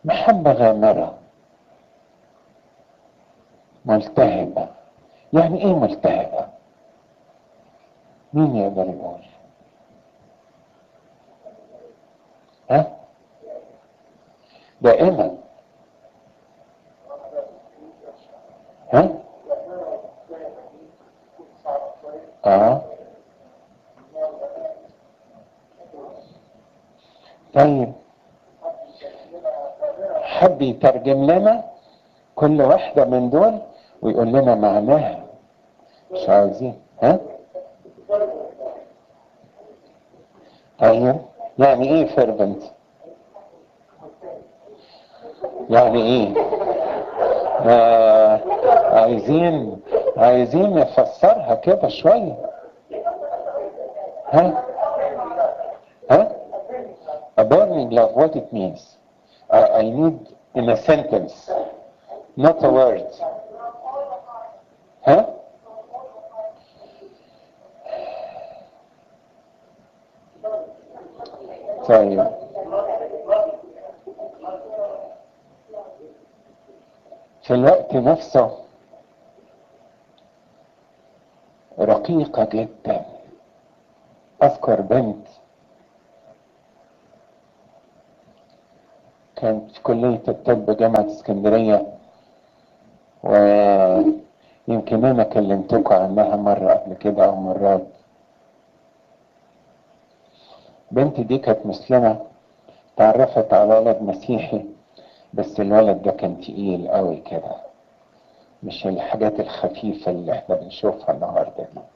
محبة غامرة ملتهبة يعني ايه ملتهبة مين يقدر يقول ها دائما ها اه طيب حد يترجم لنا كل واحدة من دول ويقول لنا معناها مش عاوزين ها طيب يعني ايه فيربنت يعني ايه آه عايزين عايزين نفسرها كده شوية ها ها a burning love what it means I, I need in a sentence not a word ها طيب في الوقت نفسه رقيقة جدا أذكر بنت كانت في كلية الطب جامعة اسكندرية ويمكن أنا كلمتكم عنها مرة قبل كده أو مرات بنتي دي كانت مسلمة تعرفت على ولد مسيحي بس الولد ده كان تقيل قوي كده مش الحاجات الخفيفة اللي احنا بنشوفها النهاردة دي